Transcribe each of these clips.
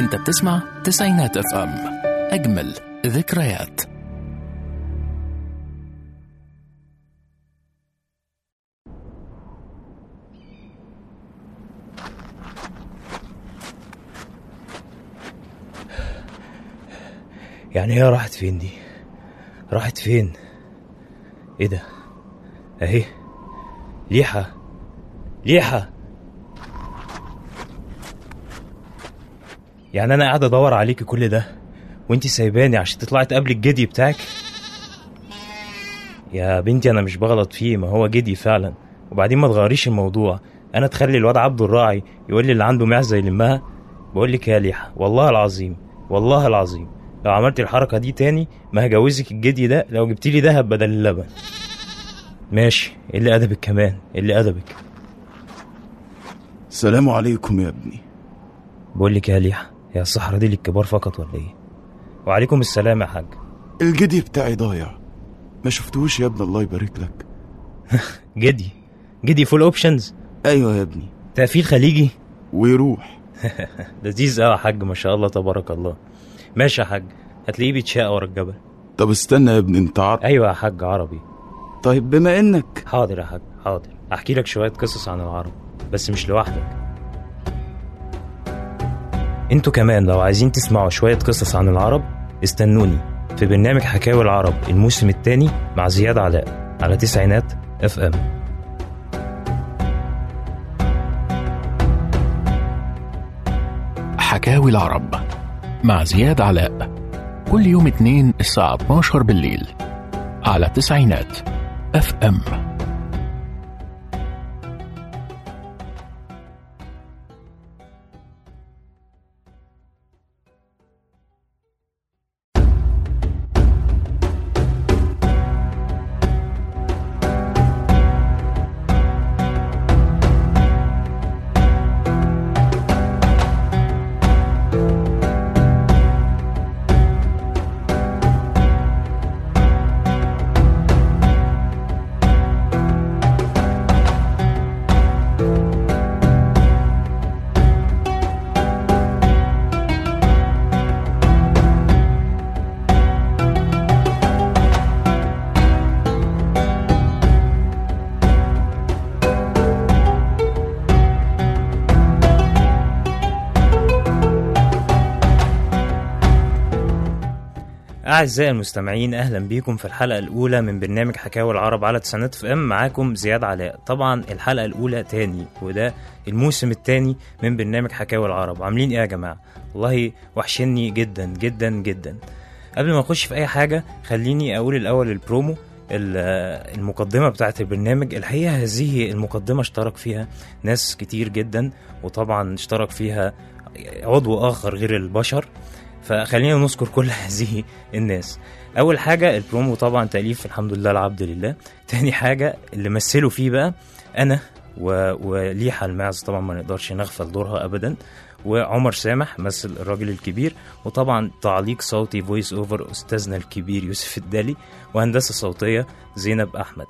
انت بتسمع تسعينات اف ام اجمل ذكريات يعني هي راحت فين دي راحت فين ايه ده اهي ليحة ليحة يعني انا قاعد ادور عليكي كل ده وانتي سايباني عشان تطلعي تقابلي الجدي بتاعك يا بنتي انا مش بغلط فيه ما هو جدي فعلا وبعدين ما تغيريش الموضوع انا تخلي الواد عبد الراعي يقول لي اللي عنده معزه يلمها بقول لك يا ليحة والله العظيم والله العظيم لو عملت الحركه دي تاني ما هجوزك الجدي ده لو جبت لي دهب بدل اللبن ماشي إيه اللي ادبك كمان إيه اللي ادبك السلام عليكم يا ابني بقول لك يا ليحة يا الصحراء دي للكبار فقط ولا ايه وعليكم السلام يا حاج الجدي بتاعي ضايع ما شفتوش يا ابني الله يبارك لك جدي جدي فول اوبشنز ايوه يا ابني تقفيل خليجي ويروح لذيذ قوي يا حاج ما شاء الله تبارك الله ماشي يا حاج هتلاقيه بيتشاق ورا الجبل طب استنى يا ابني انت عارف ايوه يا حاج عربي طيب بما انك حاضر يا حاج حاضر احكي لك شويه قصص عن العرب بس مش لوحدك انتوا كمان لو عايزين تسمعوا شويه قصص عن العرب استنوني في برنامج حكاوي العرب الموسم الثاني مع زياد علاء على تسعينات اف ام حكاوي العرب مع زياد علاء كل يوم اثنين الساعة 12 بالليل على تسعينات اف ام أعزائي المستمعين أهلا بيكم في الحلقة الأولى من برنامج حكاوي العرب على تسعينات اف ام معاكم زياد علاء طبعا الحلقة الأولى تاني وده الموسم التاني من برنامج حكاوي العرب عاملين إيه يا جماعة والله وحشني جدا جدا جدا قبل ما أخش في أي حاجة خليني أقول الأول البرومو ال- المقدمة بتاعت البرنامج الحقيقة هذه المقدمة اشترك فيها ناس كتير جدا وطبعا اشترك فيها عضو آخر غير البشر فخلينا نذكر كل هذه الناس اول حاجه البرومو طبعا تاليف الحمد لله العبد لله تاني حاجه اللي مثلوا فيه بقى انا و... وليحة الماعز طبعا ما نقدرش نغفل دورها ابدا وعمر سامح مثل الراجل الكبير وطبعا تعليق صوتي فويس اوفر استاذنا الكبير يوسف الدالي وهندسه صوتيه زينب احمد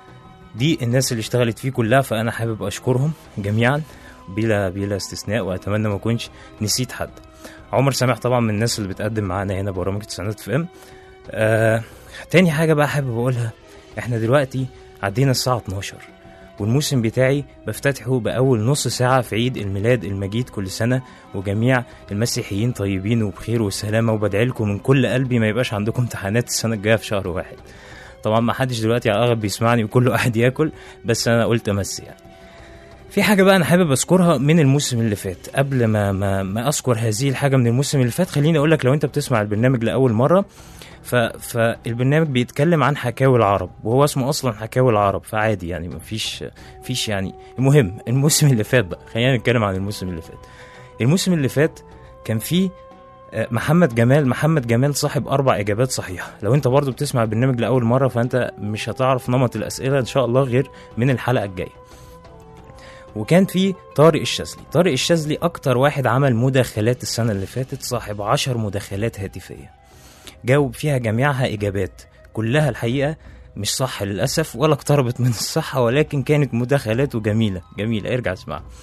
دي الناس اللي اشتغلت فيه كلها فانا حابب اشكرهم جميعا بلا بلا استثناء واتمنى ما اكونش نسيت حد عمر سامح طبعا من الناس اللي بتقدم معانا هنا برامج تسعينات في ام آه تاني حاجه بقى حابب اقولها احنا دلوقتي عدينا الساعه 12 والموسم بتاعي بفتتحه بأول نص ساعة في عيد الميلاد المجيد كل سنة وجميع المسيحيين طيبين وبخير وسلامة وبدعي لكم من كل قلبي ما يبقاش عندكم امتحانات السنة الجاية في شهر واحد طبعا ما حدش دلوقتي على الأغلب بيسمعني وكله قاعد ياكل بس أنا قلت أمسي يعني في حاجة بقى أنا حابب أذكرها من الموسم اللي فات قبل ما ما, ما أذكر هذه الحاجة من الموسم اللي فات خليني أقول لك لو أنت بتسمع البرنامج لأول مرة ف... فالبرنامج بيتكلم عن حكاوي العرب وهو اسمه أصلا حكاوي العرب فعادي يعني مفيش فيش يعني المهم الموسم اللي فات بقى خلينا نتكلم عن الموسم اللي فات الموسم اللي فات كان فيه آه، محمد جمال محمد جمال صاحب اربع اجابات صحيحه لو انت برضو بتسمع البرنامج لاول مره فانت مش هتعرف نمط الاسئله ان شاء الله غير من الحلقه الجايه وكان في طارق الشاذلي طارق الشاذلي اكتر واحد عمل مداخلات السنه اللي فاتت صاحب عشر مداخلات هاتفيه جاوب فيها جميعها اجابات كلها الحقيقه مش صح للاسف ولا اقتربت من الصحه ولكن كانت مداخلاته جميله جميله ارجع اسمعها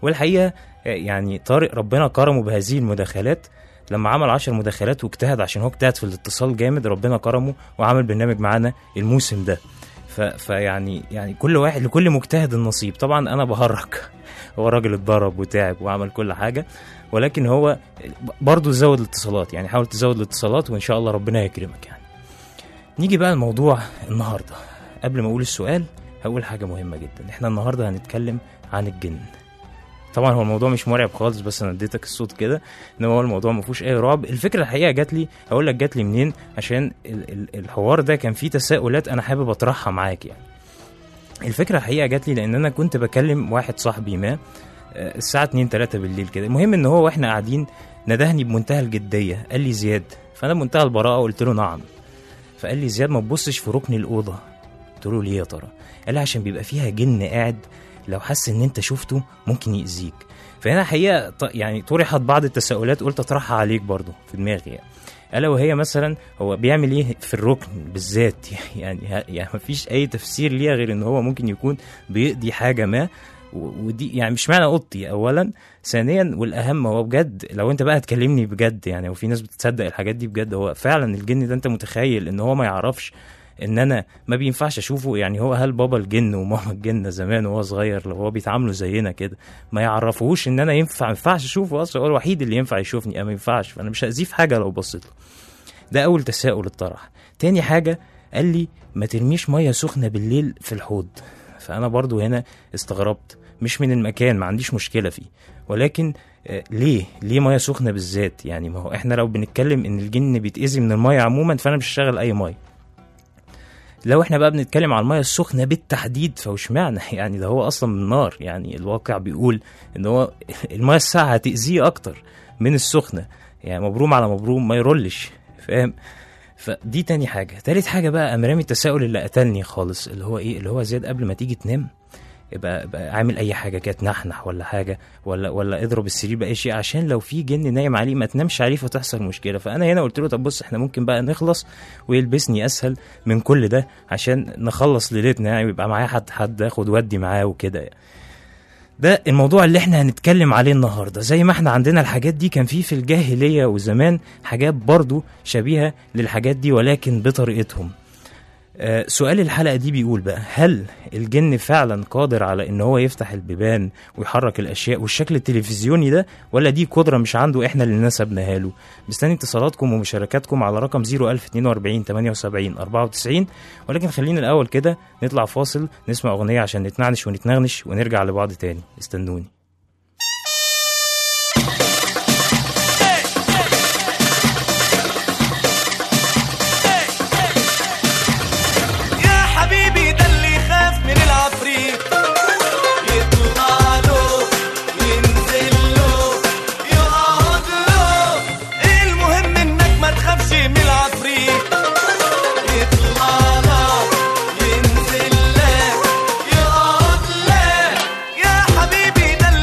والحقيقه آه، يعني طارق ربنا كرمه بهذه المداخلات لما عمل عشر مداخلات واجتهد عشان هو اجتهد في الاتصال جامد ربنا كرمه وعمل برنامج معانا الموسم ده ف... فيعني يعني كل واحد لكل مجتهد النصيب طبعا انا بهرج هو راجل اتضرب وتعب وعمل كل حاجه ولكن هو برضه زود الاتصالات يعني حاول تزود الاتصالات وان شاء الله ربنا يكرمك يعني نيجي بقى الموضوع النهارده قبل ما اقول السؤال هقول حاجه مهمه جدا احنا النهارده هنتكلم عن الجن طبعا هو الموضوع مش مرعب خالص بس انا اديتك الصوت كده انما هو الموضوع ما فيهوش اي رعب الفكره الحقيقه جات لي هقول لك جات لي منين عشان ال- ال- الحوار ده كان فيه تساؤلات انا حابب اطرحها معاك يعني الفكره الحقيقه جات لي لان انا كنت بكلم واحد صاحبي ما آه، الساعه 2 3 بالليل كده المهم ان هو واحنا قاعدين ندهني بمنتهى الجديه قال لي زياد فانا بمنتهى البراءه قلت له نعم فقال لي زياد ما تبصش في ركن الاوضه قلت له ليه يا ترى قال لي عشان بيبقى فيها جن قاعد لو حس ان انت شفته ممكن يأذيك فهنا حقيقه ط- يعني طرحت بعض التساؤلات قلت اطرحها عليك برضو في دماغي يعني. الا وهي مثلا هو بيعمل ايه في الركن بالذات يعني ه- يعني مفيش اي تفسير ليها غير ان هو ممكن يكون بيقضي حاجه ما و- ودي يعني مش معنى اوضتي اولا ثانيا والاهم هو بجد لو انت بقى هتكلمني بجد يعني وفي ناس بتصدق الحاجات دي بجد هو فعلا الجن ده انت متخيل ان هو ما يعرفش ان انا ما بينفعش اشوفه يعني هو هل بابا الجن وماما الجن زمان وهو صغير لو هو بيتعاملوا زينا كده ما يعرفوش ان انا ينفع ما ينفعش اشوفه اصلا هو الوحيد اللي ينفع يشوفني انا ما ينفعش فانا مش هاذيه في حاجه لو بصيت له ده اول تساؤل اتطرح تاني حاجه قال لي ما ترميش ميه سخنه بالليل في الحوض فانا برضو هنا استغربت مش من المكان ما عنديش مشكله فيه ولكن آه، ليه ليه ميه سخنه بالذات يعني ما هو احنا لو بنتكلم ان الجن بيتاذي من الميه عموما فانا مش هشغل اي ميه لو احنا بقى بنتكلم على الميه السخنه بالتحديد فوش معنى يعني ده هو اصلا من نار يعني الواقع بيقول ان هو الميه الساقعه هتاذيه اكتر من السخنه يعني مبروم على مبروم ما يرولش فاهم فدي تاني حاجه تالت حاجه بقى قام رامي التساؤل اللي قتلني خالص اللي هو ايه اللي هو زياد قبل ما تيجي تنام يبقى, يبقى عامل اي حاجه كده تنحنح ولا حاجه ولا ولا اضرب السرير باي شيء عشان لو في جن نايم عليه ما تنامش عليه فتحصل مشكله فانا هنا قلت له طب بص احنا ممكن بقى نخلص ويلبسني اسهل من كل ده عشان نخلص ليلتنا يعني ويبقى معايا حد حد اخد ودي معاه وكده يعني. ده الموضوع اللي احنا هنتكلم عليه النهارده زي ما احنا عندنا الحاجات دي كان في في الجاهليه وزمان حاجات برضو شبيهه للحاجات دي ولكن بطريقتهم آه، سؤال الحلقة دي بيقول بقى هل الجن فعلا قادر على ان هو يفتح البيبان ويحرك الاشياء والشكل التلفزيوني ده ولا دي قدرة مش عنده احنا اللي نسبناها له مستني اتصالاتكم ومشاركاتكم على رقم 01042 78 94 ولكن خلينا الاول كده نطلع فاصل نسمع اغنية عشان نتنعنش ونتنغنش ونرجع لبعض تاني استنوني يا حبيبي ده اللي يخاف من العفريت يطلع له ينزل له يقعد له المهم انك ما تخافش من العفريت يطلع لك ينزل لك يقعد لك يا حبيبي ده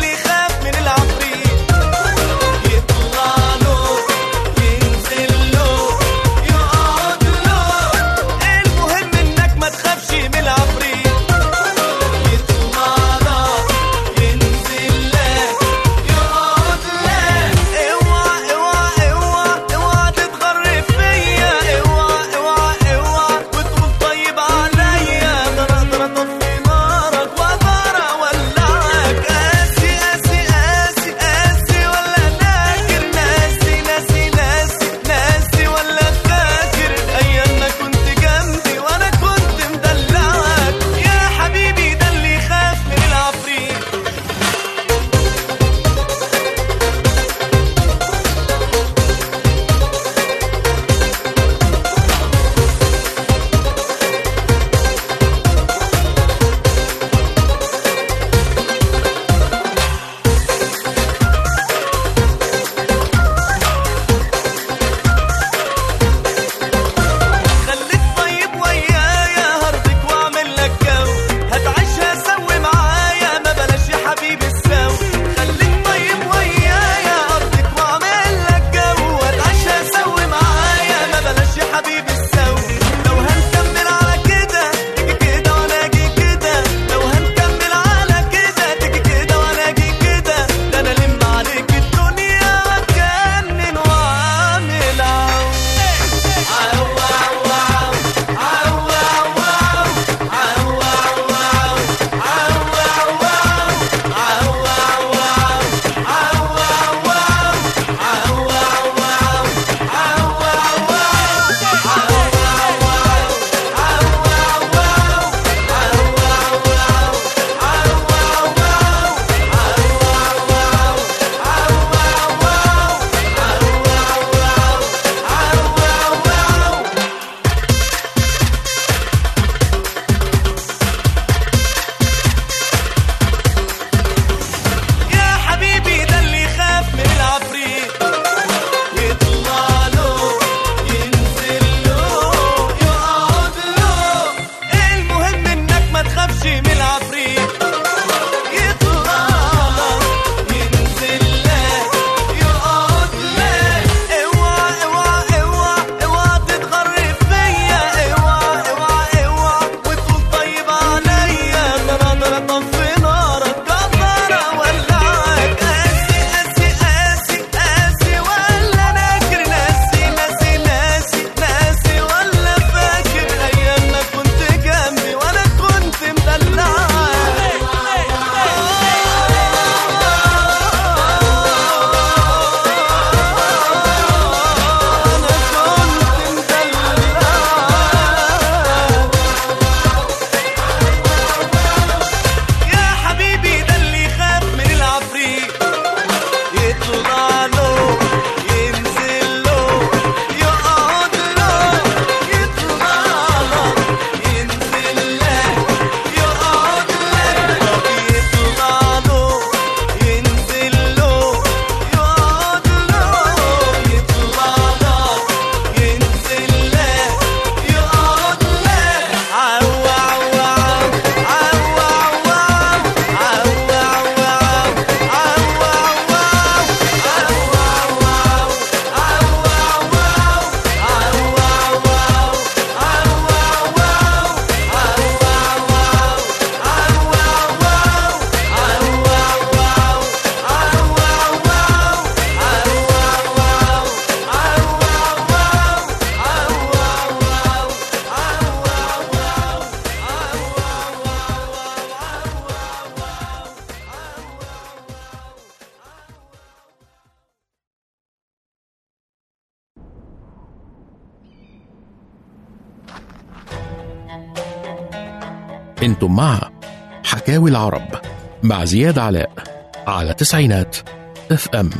انتم مع حكاوي العرب مع زياد علاء على تسعينات اف ام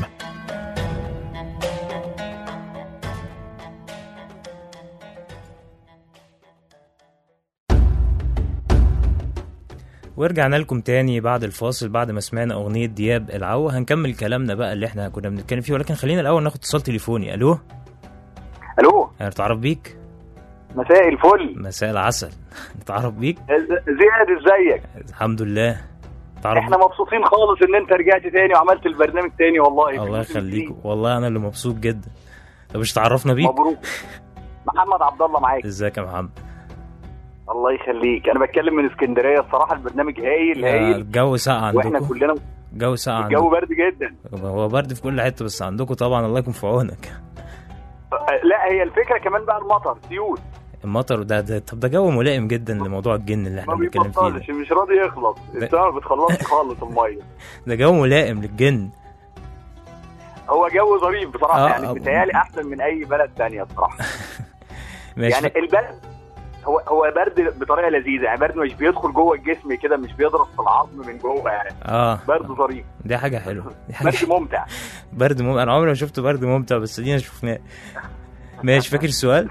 ورجعنا لكم تاني بعد الفاصل بعد ما سمعنا اغنيه دياب العو هنكمل كلامنا بقى اللي احنا كنا بنتكلم فيه ولكن خلينا الاول ناخد اتصال تليفوني الو الو نتعرف بيك مساء الفل مساء العسل نتعرف بيك زياد ازيك الحمد لله تعرف احنا مبسوطين خالص ان انت رجعت تاني وعملت البرنامج تاني والله في الله الموسم يخليك الجديد. والله انا اللي مبسوط جدا طب مش تعرفنا بيك مبروك محمد عبد الله معاك ازيك يا محمد الله يخليك انا بتكلم من اسكندريه الصراحه البرنامج هايل آه، هايل الجو ساقع واحنا عندكم كلنا الجو ساقع الجو عندكم برد جدا هو برد في كل حته بس عندكم طبعا الله يكون في عونك آه، لا هي الفكره كمان بقى المطر سيول المطر ده, ده طب ده جو ملائم جدا لموضوع الجن اللي احنا ما بنتكلم فيه ده. بيبطلش مش راضي يخلص السما ما بتخلصش خالص الميه ده جو ملائم للجن هو جو ظريف بصراحه آه، يعني آه. بيتهيألي احسن من اي بلد تانية بصراحه ماشي يعني البرد هو هو برد بطريقه لذيذه يعني برد مش بيدخل جوه الجسم كده مش بيضرب في العظم من جوه يعني اه برد ظريف دي حاجه حلوه دي حاجه برد ممتع برد مم... انا عمري ما شفت برد ممتع بس دينا شفناه ماشي فاكر السؤال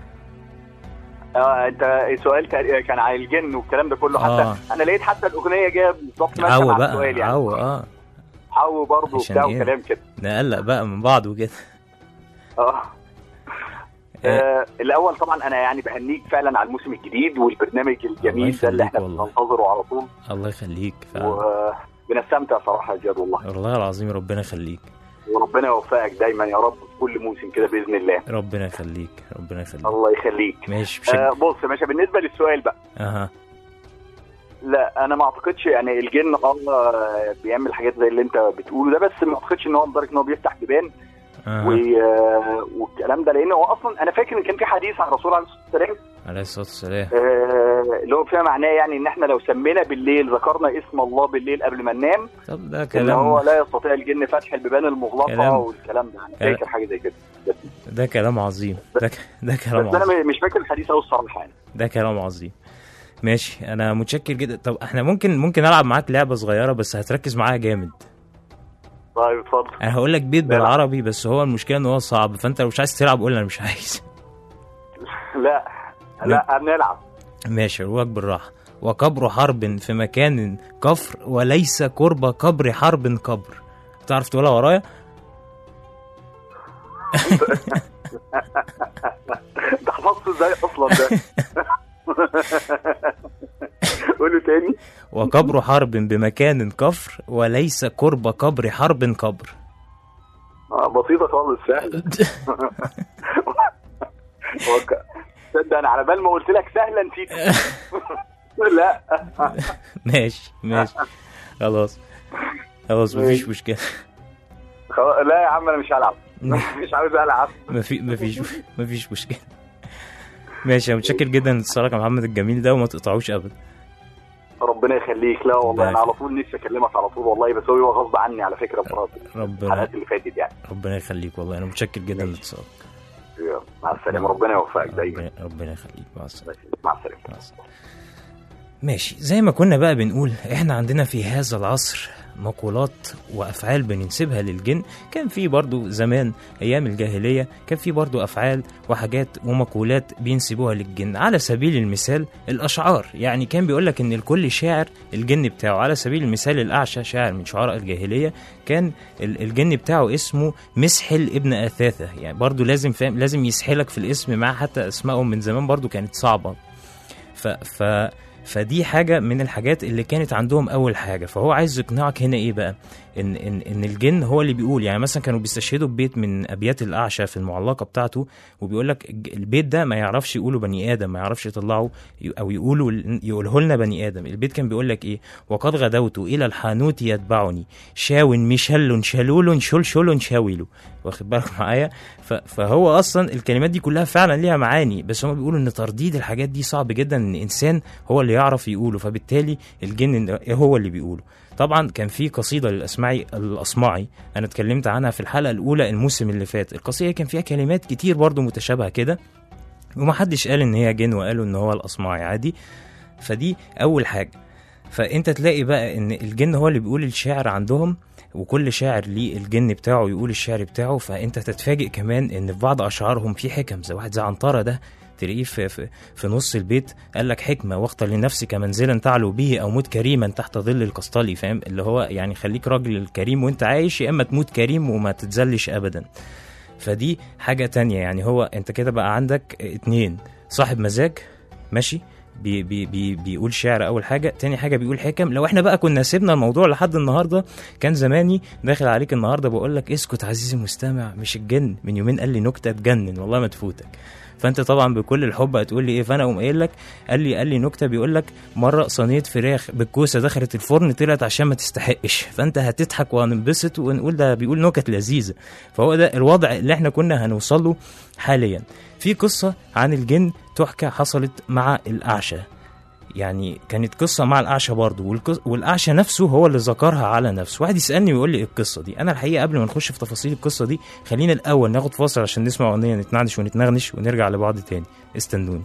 آه انت السؤال تق- كان على الجن والكلام ده كله حتى آه. انا لقيت حتى الاغنيه جايه بالظبط ماشيه عو مع بقى السؤال يعني عو اه حو برضه عشان وبتاع إيه؟ وكلام كده نقلق بقى من بعض وكده اه آه، آه، الاول طبعا انا يعني بهنيك فعلا على الموسم الجديد والبرنامج الجميل ده اللي يخليك احنا والله. بننتظره على طول الله يخليك فعلا وبنستمتع صراحه يا زياد والله والله العظيم ربنا يخليك وربنا يوفقك دايما يا رب في كل موسم كده باذن الله ربنا يخليك ربنا يخليك الله يخليك ماشي آه بشكل بص يا باشا بالنسبه للسؤال بقى اها لا انا ما اعتقدش يعني الجن اه بيعمل حاجات زي اللي انت بتقوله ده بس ما اعتقدش ان هو لدرجه ان هو بيفتح بيبان اها و- آه، والكلام ده لان هو اصلا انا فاكر ان كان في حديث عن الرسول عليه الصلاه والسلام عليه الصلاه والسلام آه، اللي هو فيها معناه يعني ان احنا لو سمينا بالليل ذكرنا اسم الله بالليل قبل ما ننام طب ده ان هو كلام لا يستطيع الجن فتح البيبان المغلقه كلام. والكلام ده انا كلام. فاكر حاجه زي كده ده كلام عظيم ده ك- ده كلام بس انا عظيم مش فاكر الحديث قوي الصراحه يعني ده كلام عظيم ماشي انا متشكر جدا طب احنا ممكن ممكن العب معاك لعبه صغيره بس هتركز معايا جامد طيب اتفضل انا هقول لك بيت لا. بالعربي بس هو المشكله ان هو صعب فانت لو مش عايز تلعب قول انا مش عايز لا لا هنلعب ماشي روك بالراحه وقبر حرب في مكان كفر وليس قرب قبر حرب قبر تعرف تقولها ورايا ده حفظته ازاي اصلا ده قوله تاني وقبر حرب بمكان كفر وليس قرب قبر حرب قبر آه بسيطه خالص سهله وك- تصدق انا على بال ما قلت لك سهله نسيت لا ماشي ماشي خلاص خلاص مفيش مشكله خلاص لا يا عم انا مش هلعب مش عاوز العب مفي مفيش مفيش مشكله ماشي انا متشكر جدا لاتصالك يا محمد الجميل ده وما تقطعوش ابدا ربنا يخليك لا والله انا على طول نفسي اكلمك على طول والله بس هو غصب عني على فكره بصراحه ربنا الحلقات اللي فاتت يعني ربنا يخليك والله انا متشكر جدا لاتصالك يلا، مع السلامه ربنا يوفقك دايما ربنا, ربنا يخليك مع السلامه مع السلامه مع السلامة. ماشي زي ما كنا بقى بنقول احنا عندنا في هذا العصر مقولات وافعال بننسبها للجن كان في برضو زمان ايام الجاهليه كان في برضو افعال وحاجات ومقولات بينسبوها للجن على سبيل المثال الاشعار يعني كان بيقول لك ان لكل شاعر الجن بتاعه على سبيل المثال الاعشى شاعر من شعراء الجاهليه كان ال- الجن بتاعه اسمه مسحل ابن اثاثه يعني برضو لازم فاهم لازم يسحلك في الاسم مع حتى اسمائهم من زمان برضو كانت صعبه ف ف فدي حاجة من الحاجات اللي كانت عندهم أول حاجة فهو عايز يقنعك هنا إيه بقى إن, إن, إن الجن هو اللي بيقول يعني مثلا كانوا بيستشهدوا ببيت من أبيات الأعشى في المعلقة بتاعته وبيقول لك الج- البيت ده ما يعرفش يقوله بني آدم ما يعرفش يطلعه ي- أو يقولوا يقوله لنا بني آدم البيت كان بيقول لك إيه وقد غدوت إلى الحانوت يتبعني شاو مشل شلول شلشل شاول واخد بالك معايا ف- فهو اصلا الكلمات دي كلها فعلا ليها معاني بس هم بيقولوا ان ترديد الحاجات دي صعب جدا ان انسان هو اللي يعرف يقوله فبالتالي الجن هو اللي بيقوله طبعا كان في قصيده للاسماعي الاصمعي انا اتكلمت عنها في الحلقه الاولى الموسم اللي فات القصيده كان فيها كلمات كتير برضو متشابهه كده ومحدش قال ان هي جن وقالوا ان هو الاصمعي عادي فدي اول حاجه فانت تلاقي بقى ان الجن هو اللي بيقول الشعر عندهم وكل شاعر ليه الجن بتاعه يقول الشعر بتاعه فانت تتفاجئ كمان ان في بعض اشعارهم في حكم زي واحد زي عنتره ده تلاقيه في, في, في نص البيت قال لك حكمه واختر لنفسك منزلا تعلو به او موت كريما تحت ظل القسطلي فاهم اللي هو يعني خليك راجل كريم وانت عايش يا اما تموت كريم وما تتذلش ابدا فدي حاجه تانية يعني هو انت كده بقى عندك اتنين صاحب مزاج ماشي بي بي بي بيقول شعر اول حاجه تاني حاجه بيقول حكم لو احنا بقى كنا سيبنا الموضوع لحد النهارده كان زماني داخل عليك النهارده بقول لك اسكت عزيزي المستمع مش الجن من يومين قال لي نكته تجنن والله ما تفوتك فانت طبعا بكل الحب هتقول لي ايه فانا اقوم قايل لك قال لي قال لي نكته بيقول لك مره صينيه فراخ بالكوسه دخلت الفرن طلعت عشان ما تستحقش فانت هتضحك وهننبسط ونقول ده بيقول نكت لذيذه فهو ده الوضع اللي احنا كنا هنوصل له حاليا في قصه عن الجن تحكى حصلت مع الاعشى يعني كانت قصة مع الأعشى برضه والقص... والأعشى نفسه هو اللي ذكرها على نفسه واحد يسألني ويقول لي إيه القصة دي أنا الحقيقة قبل ما نخش في تفاصيل القصة دي خلينا الأول ناخد فاصل عشان نسمع أغنية نتنعنش ونتنغنش ونرجع لبعض تاني استنوني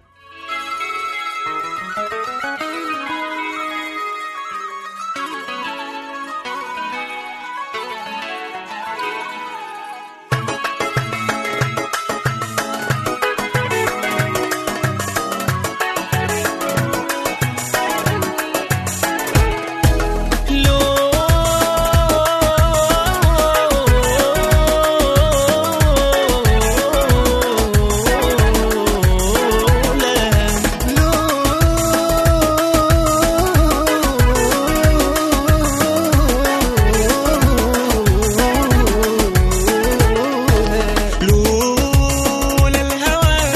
لولا الهوى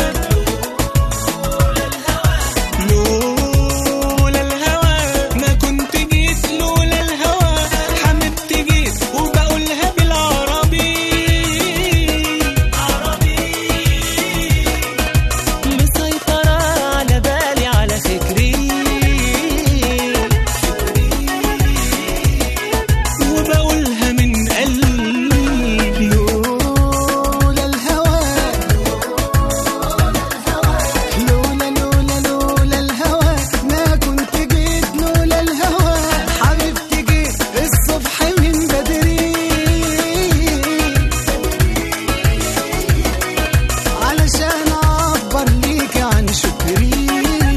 لولا الهوى ما كنت جيت لولا الهوى حمدت جيت وبقولها بالعربي عربي مسيطرة على بالي على فكري وبقولها من قلبي لولا الهوى لولا لولا لولا الهوى ما كنت جيت لولا الهوى حبيبتي جيت الصبح من بدري علشان اعبر ليك عن شكري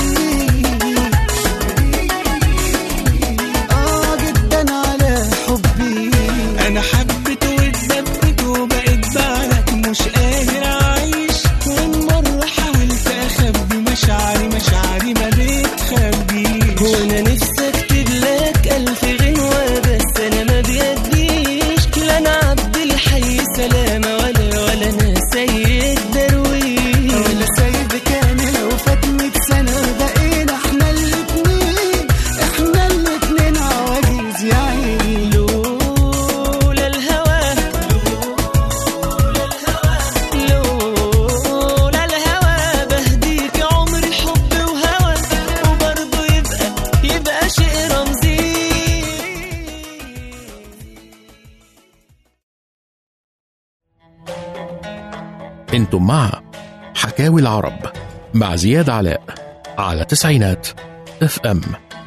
اه جدا على حبي انا حبيت واتدبت وبقيت بعدك مش قادر اعيش وان مره حاولت اخبي مشاعري مشاعري ما بتخبيش وانا نفسي اكتب لك الف غنوه بس انا ما بيديش لا انا عبد الحي سلامه ولا ولا انا سيد درويش ولا سايبك انا لو فات 100 سنه بقينا احنا الاتنين احنا الاتنين عواجيز يا عيني لولا الهوى لولا الهوى بهديك عمري حب وهوى وبرضه يبقى يبقى شيء رمزي انتم مع حكاوي العرب مع زياد علاء على تسعينات اف ام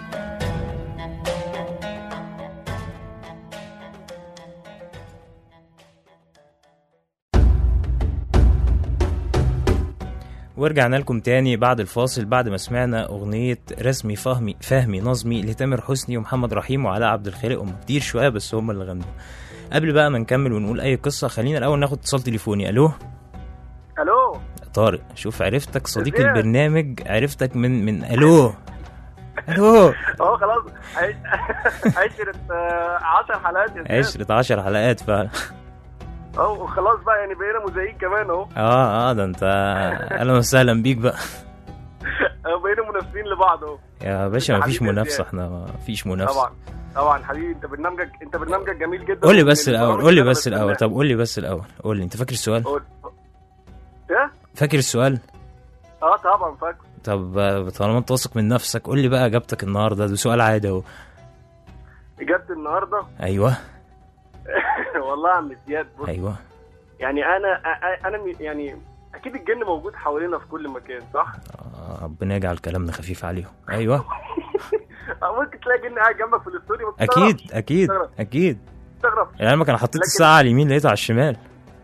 ورجعنا لكم تاني بعد الفاصل بعد ما سمعنا أغنية رسمي فهمي فهمي نظمي لتامر حسني ومحمد رحيم وعلاء عبد الخالق هم كتير شوية بس هم اللي غنوا قبل بقى ما نكمل ونقول أي قصة خلينا الأول ناخد اتصال تليفوني ألو الو طارق شوف عرفتك صديق ازيك؟ البرنامج عرفتك من من ألو ألو اه خلاص عش- عشرة 10 حلقات يا سياد. عشرة عشر حلقات فعلا اه خلاص بقى يعني بقينا مذيعين كمان اهو اه اه ده انت اهلا وسهلا بيك بقى اه، بقينا منافسين لبعض اهو يا باشا مفيش حبيبي يا منافسة زياد. احنا مفيش منافسة طبعا طبعا حبيبي انت برنامجك انت برنامجك جميل جدا قول لي بس ومن الأول البرامج قول لي اللي أنا بس الأول بستناها. طب قول لي بس الأول قول لي انت فاكر السؤال قول ايه فاكر السؤال اه طبعا فاكر طب آه، طالما انت واثق من نفسك قول لي بقى اجابتك النهارده ده سؤال عادي اهو اجابتي النهارده ايوه والله يا عم زياد بص ايوه يعني انا أ- انا م- يعني اكيد الجن موجود حوالينا في كل مكان صح ربنا يجعل كلامنا خفيف عليهم ايوه أو ممكن تلاقي جن قاعد جنبك في الاستوديو ما اكيد تستغربش. اكيد تستغرب. اكيد تستغرب يعني لما كان حطيت لكن- الساعه على اليمين لقيتها على الشمال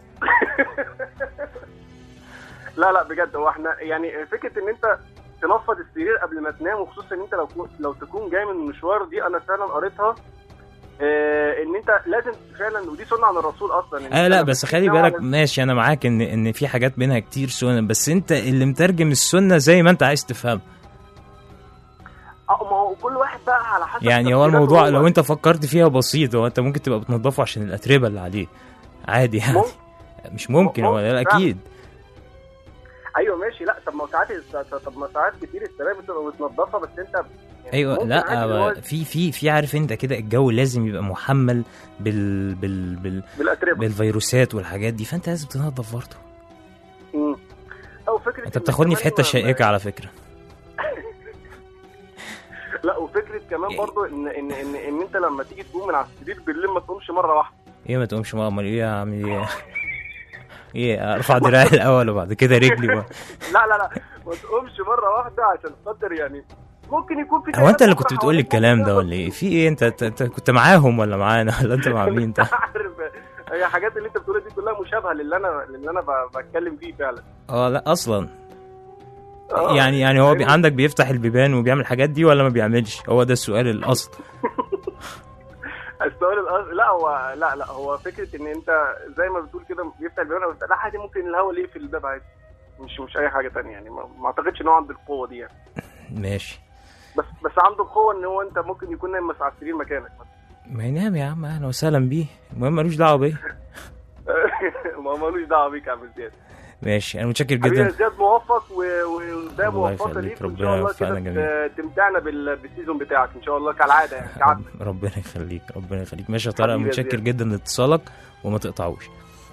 لا لا بجد هو احنا يعني فكره ان انت تنفض السرير قبل ما تنام وخصوصا ان انت لو كنت لو تكون جاي من المشوار دي انا فعلا قريتها آه ان انت لازم فعلا ودي سنه عن الرسول اصلا إن اه أنت لا لما بس تيجي خلي تنام بالك على- ماشي انا معاك ان ان في حاجات منها كتير سنن بس انت اللي مترجم السنه زي ما انت عايز تفهم اه ما هو كل واحد بقى على حسب يعني هو تفكيراته الموضوع هو. لو انت فكرت فيها بسيط هو انت ممكن تبقى بتنضفه عشان الاتربه اللي عليه عادي يعني ممكن. مش ممكن هو ممكن لا فعلا. اكيد ايوه ماشي لا طب ما هو ساعات طب ما ساعات كتير السراير بتبقى متنضفه بس انت يعني ايوه ممكن لا عادي اللي هو آه، في في في عارف انت كده الجو لازم يبقى محمل بال بال بال بالاتربه بالفيروسات والحاجات دي فانت لازم تنظف برضه مم. او فكره انت إن بتاخدني في كمان حته ما- شائكه على فكره لا وفكره كمان برضو ان ان ان, إن انت لما تيجي تقوم من على السرير بالليل ما تقومش مره واحده ايه ما تقومش ما امال ايه اعمل ايه ايه ارفع دراعي الاول وبعد كده رجلي و... لا لا لا ما تقومش مره واحده عشان خاطر يعني ممكن يكون في هو انت اللي حاجات كنت بتقول لي حواليك الكلام ممكن ده ولا ايه في ايه انت انت, انت كنت معاهم ولا معانا ولا انت مع مين انت عارف هي الحاجات اللي انت بتقولها دي كلها مشابهه للي انا للي انا ب- بتكلم فيه فعلا اه لا اصلا آه. يعني يعني هو بي عندك بيفتح البيبان وبيعمل الحاجات دي ولا ما بيعملش هو ده السؤال الاصل السؤال الأص... لا هو لا لا هو فكره ان انت زي ما بتقول كده بيفتح الباب أو بيفتح- لا عادي ممكن الهواء اللي يقفل الباب عادي مش مش اي حاجه تانية يعني ما, ما اعتقدش ان هو عنده القوه دي يعني ماشي بس بس عنده القوه ان هو انت ممكن يكون نايم على السرير مكانك ما ينام يا عم اهلا وسهلا بيه المهم ملوش دعوه بيا ما ملوش دعوه بيك يا عم زياد ماشي انا متشكر حبيبي يا جدا زياد موفق و- وده الله موفقه يخليك، ليك وان ربنا شاء الله يوفقنا كده جميعا. ت- تمتعنا بال- بالسيزون بتاعك ان شاء الله كالعاده يعني كعادة. رب- ربنا يخليك ربنا يخليك ماشي يا طارق حبيبي يا متشكر زياد. جدا لاتصالك وما تقطعوش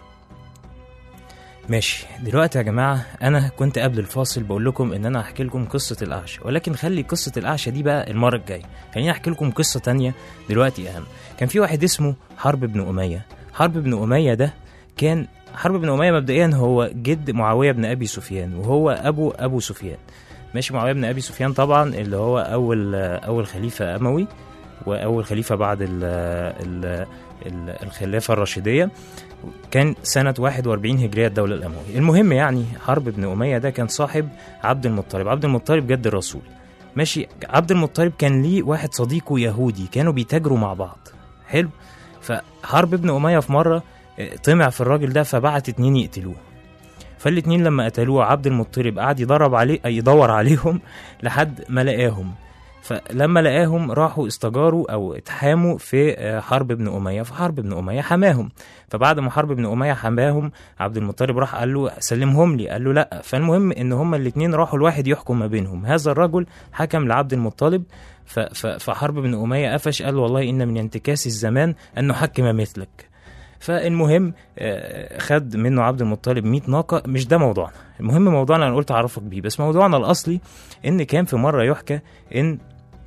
ماشي دلوقتي يا جماعة أنا كنت قبل الفاصل بقول لكم إن أنا هحكي لكم قصة الأعشى ولكن خلي قصة الأعشى دي بقى المرة الجاية خليني أحكي لكم قصة تانية دلوقتي أهم كان في واحد اسمه حرب بن أمية حرب بن أمية ده كان حرب بن أمية مبدئيا هو جد معاوية بن أبي سفيان وهو أبو أبو سفيان ماشي معاوية بن أبي سفيان طبعا اللي هو أول أول خليفة أموي واول خليفه بعد ال ال ال الخلافه الراشديه كان سنة 41 هجرية الدولة الأموية المهم يعني حرب بن أمية ده كان صاحب عبد المطلب عبد المطلب جد الرسول ماشي عبد المطلب كان ليه واحد صديقه يهودي كانوا بيتاجروا مع بعض حلو فحرب بن أمية في مرة آه، طمع في الراجل ده فبعت اتنين يقتلوه فالاتنين لما قتلوه عبد المطلب قعد يضرب عليه يدور عليهم لحد ما لقاهم فلما لقاهم راحوا استجاروا او اتحاموا في آه، حرب ابن اميه فحرب ابن اميه حماهم فبعد ما حرب ابن اميه حماهم عبد المطلب راح قال له سلمهم لي قال له لا فالمهم ان هما الاثنين راحوا الواحد يحكم ما بينهم هذا الرجل حكم لعبد المطلب ف- ف- فحرب ابن اميه قفش قال والله ان من انتكاس الزمان ان نحكم مثلك فالمهم آه، خد منه عبد المطلب 100 ناقه مش ده موضوعنا المهم موضوعنا انا قلت اعرفك بيه بس موضوعنا الاصلي ان كان في مره يحكى ان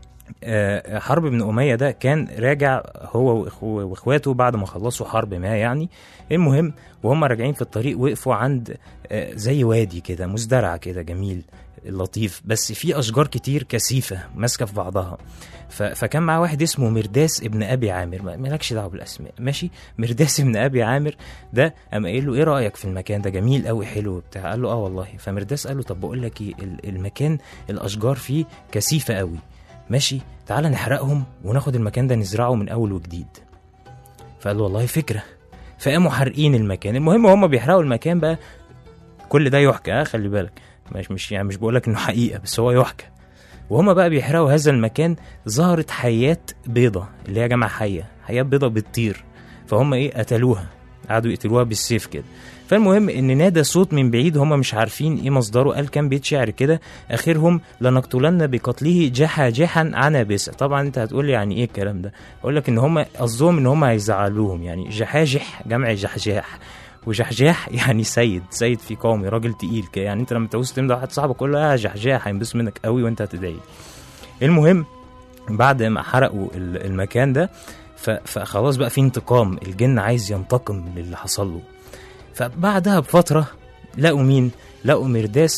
آه، حرب بن أمية ده كان راجع هو وإخو- وإخواته بعد ما خلصوا حرب ما يعني المهم وهم راجعين في الطريق وقفوا عند آه، زي وادي كده مزدرع كده جميل لطيف بس فيه أشجار كتير كثيفة ماسكة في بعضها ف- فكان معاه واحد اسمه مرداس ابن أبي عامر ما- مالكش دعوة بالأسماء ماشي مرداس ابن أبي عامر ده قام قايل له إيه رأيك في المكان ده جميل قوي حلو بتاع قال له آه والله فمرداس قال له طب بقول لك إيه ال- المكان الأشجار فيه كثيفة قوي ماشي تعال نحرقهم وناخد المكان ده نزرعه من اول وجديد فقال له والله فكره فقاموا حارقين المكان المهم هم بيحرقوا المكان بقى كل ده يحكى اه خلي بالك مش مش يعني مش بقول لك انه حقيقه بس هو يحكى وهما بقى بيحرقوا هذا المكان ظهرت حيات بيضة اللي هي جمع حية حيات بيضة بتطير فهم ايه قتلوها قعدوا يقتلوها بالسيف كده فالمهم ان نادى صوت من بعيد هم مش عارفين ايه مصدره قال كام بيت شعر كده اخرهم لنقتلن بقتله جحا جحا عنابسه طبعا انت هتقول لي يعني ايه الكلام ده اقول لك ان هم قصدهم ان هم هيزعلوهم يعني جحاجح جمع جحجاح وجحجاح يعني سيد سيد في قومي راجل تقيل كده يعني انت لما تعوز تمدح واحد صاحبك قول له اه جحجاح هينبسط منك قوي وانت هتدعي لي. المهم بعد ما حرقوا ال- المكان ده ف- فخلاص بقى في انتقام الجن عايز ينتقم للي حصل له فبعدها بفترة لقوا مين؟ لقوا مرداس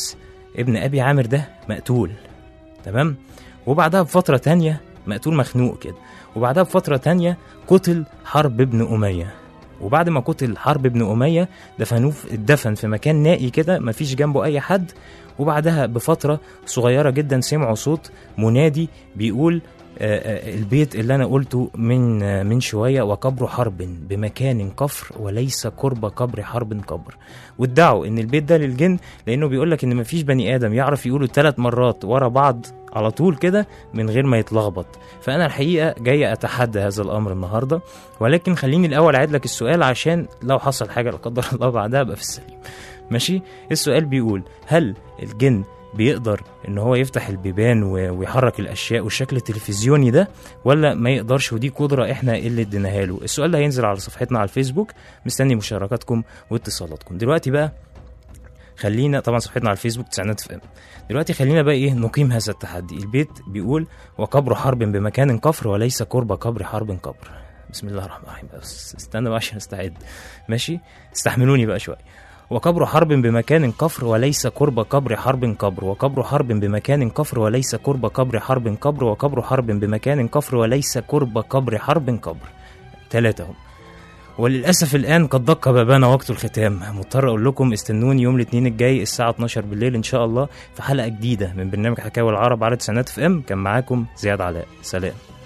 ابن ابي عامر ده مقتول تمام وبعدها بفتره تانية مقتول مخنوق كده وبعدها بفتره تانية قتل حرب ابن اميه وبعد ما قتل حرب ابن اميه دفنوه في- اتدفن في مكان نائي كده مفيش جنبه اي حد وبعدها بفتره صغيره جدا سمعوا صوت منادي بيقول آه، آه، البيت اللي انا قلته من آه، من شويه وقبر حرب بمكان كفر وليس قرب قبر حرب قبر وادعوا ان البيت ده للجن لانه بيقول لك ان مفيش بني ادم يعرف يقوله ثلاث مرات ورا بعض على طول كده من غير ما يتلخبط فانا الحقيقه جاي اتحدى هذا الامر النهارده ولكن خليني الاول اعيد لك السؤال عشان لو حصل حاجه لا قدر الله بعدها ابقى في السليم ماشي السؤال بيقول هل الجن بيقدر ان هو يفتح البيبان و- ويحرك الاشياء والشكل التلفزيوني ده ولا ما يقدرش ودي قدره احنا اللي اديناها له السؤال ده هينزل على صفحتنا على الفيسبوك مستني مشاركاتكم واتصالاتكم دلوقتي بقى خلينا طبعا صفحتنا على الفيسبوك تسعينات في ام دلوقتي خلينا بقى ايه نقيم هذا التحدي البيت بيقول وقبر حرب بمكان كفر وليس قرب قبر حرب قبر بسم الله الرحمن الرحيم بس استنى بقى عشان استعد ماشي استحملوني بقى شويه وقبر حرب بمكان كفر وليس قرب قبر حرب قبر وقبر حرب بمكان كفر وليس قرب قبر حرب قبر وقبر حرب بمكان كفر وليس قرب قبر حرب قبر ثلاثة هم وللأسف الآن قد دق بابانا وقت الختام مضطر أقول لكم استنوني يوم الاثنين الجاي الساعة 12 بالليل إن شاء الله في حلقة جديدة من برنامج حكاوي العرب على تسعينات في ام كان معاكم زياد علاء سلام